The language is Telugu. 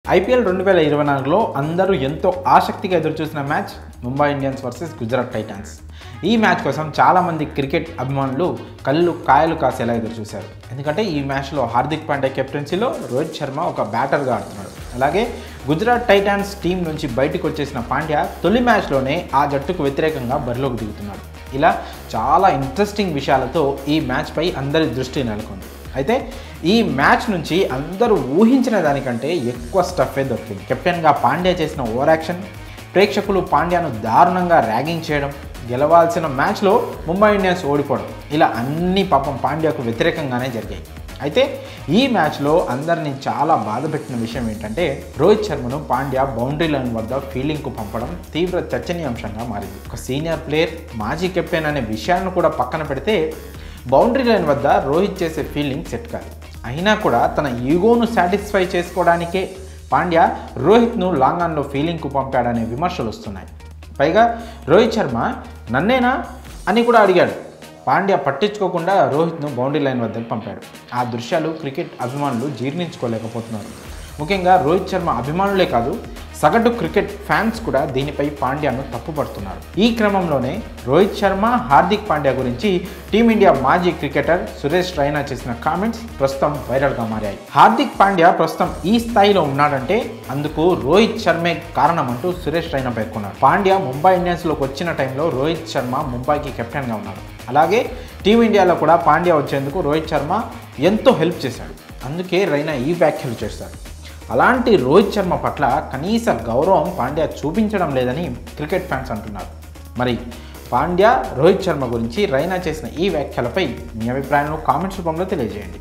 ఐపీఎల్ రెండు వేల ఇరవై నాలుగులో అందరూ ఎంతో ఆసక్తిగా ఎదురుచూసిన match Mumbai Indians versus Gujarat Titans ఈ మ్యాచ్ కోసం చాలామంది క్రికెట్ అభిమానులు కళ్ళు కాయలు కాసేలా ఎదురుచూశారు ఎందుకంటే ఈ మ్యాచ్లో హార్దిక్ పాండ్యా కెప్టెన్సీలో రోహిత్ శర్మ ఒక బ్యాటర్గా ఆడుతున్నాడు అలాగే గుజరాత్ టైటాన్స్ టీం నుంచి బయటకు వచ్చేసిన పాండ్యా తొలి మ్యాచ్లోనే ఆ జట్టుకు వ్యతిరేకంగా బరిలోకి దిగుతున్నాడు ఇలా చాలా ఇంట్రెస్టింగ్ విషయాలతో ఈ మ్యాచ్పై అందరి దృష్టి నెలకొంది అయితే ఈ మ్యాచ్ నుంచి అందరూ ఊహించిన దానికంటే ఎక్కువ స్టఫే దొరికింది కెప్టెన్గా పాండ్యా చేసిన ఓవర్ యాక్షన్ ప్రేక్షకులు పాండ్యాను దారుణంగా ర్యాగింగ్ చేయడం గెలవాల్సిన మ్యాచ్లో ముంబై ఇండియన్స్ ఓడిపోవడం ఇలా అన్ని పాపం పాండ్యాకు వ్యతిరేకంగానే జరిగాయి అయితే ఈ మ్యాచ్లో అందరినీ చాలా బాధపెట్టిన విషయం ఏంటంటే రోహిత్ శర్మను పాండ్యా బౌండరీ లైన్ వద్ద ఫీల్డింగ్కు పంపడం తీవ్ర చర్చనీయాంశంగా మారింది ఒక సీనియర్ ప్లేయర్ మాజీ కెప్టెన్ అనే విషయాలను కూడా పక్కన పెడితే బౌండరీ లైన్ వద్ద రోహిత్ చేసే ఫీల్డింగ్ సెట్ కాదు అయినా కూడా తన ఈగోను సాటిస్ఫై చేసుకోవడానికే పాండ్యా రోహిత్ను లాంగ్ ఆన్లో ఫీలింగ్కు పంపాడనే విమర్శలు వస్తున్నాయి పైగా రోహిత్ శర్మ నన్నేనా అని కూడా అడిగాడు పాండ్యా పట్టించుకోకుండా రోహిత్ను బౌండరీ లైన్ వద్దకు పంపాడు ఆ దృశ్యాలు క్రికెట్ అభిమానులు జీర్ణించుకోలేకపోతున్నారు ముఖ్యంగా రోహిత్ శర్మ అభిమానులే కాదు సగటు క్రికెట్ ఫ్యాన్స్ కూడా దీనిపై పాండ్యాను తప్పుపడుతున్నారు ఈ క్రమంలోనే రోహిత్ శర్మ హార్దిక్ పాండ్యా గురించి టీమిండియా మాజీ క్రికెటర్ సురేష్ రైనా చేసిన కామెంట్స్ ప్రస్తుతం వైరల్గా మారాయి హార్దిక్ పాండ్యా ప్రస్తుతం ఈ స్థాయిలో ఉన్నాడంటే అందుకు రోహిత్ శర్మే కారణం అంటూ సురేష్ రైనా పేర్కొన్నారు పాండ్యా ముంబై ఇండియన్స్లోకి వచ్చిన టైంలో రోహిత్ శర్మ ముంబైకి కెప్టెన్గా ఉన్నాడు అలాగే టీమిండియాలో కూడా పాండ్యా వచ్చేందుకు రోహిత్ శర్మ ఎంతో హెల్ప్ చేశాడు అందుకే రైనా ఈ వ్యాఖ్యలు చేశారు అలాంటి రోహిత్ శర్మ పట్ల కనీస గౌరవం పాండ్యా చూపించడం లేదని క్రికెట్ ఫ్యాన్స్ అంటున్నారు మరి పాండ్యా రోహిత్ శర్మ గురించి రైనా చేసిన ఈ వ్యాఖ్యలపై మీ అభిప్రాయాలను కామెంట్స్ రూపంలో తెలియజేయండి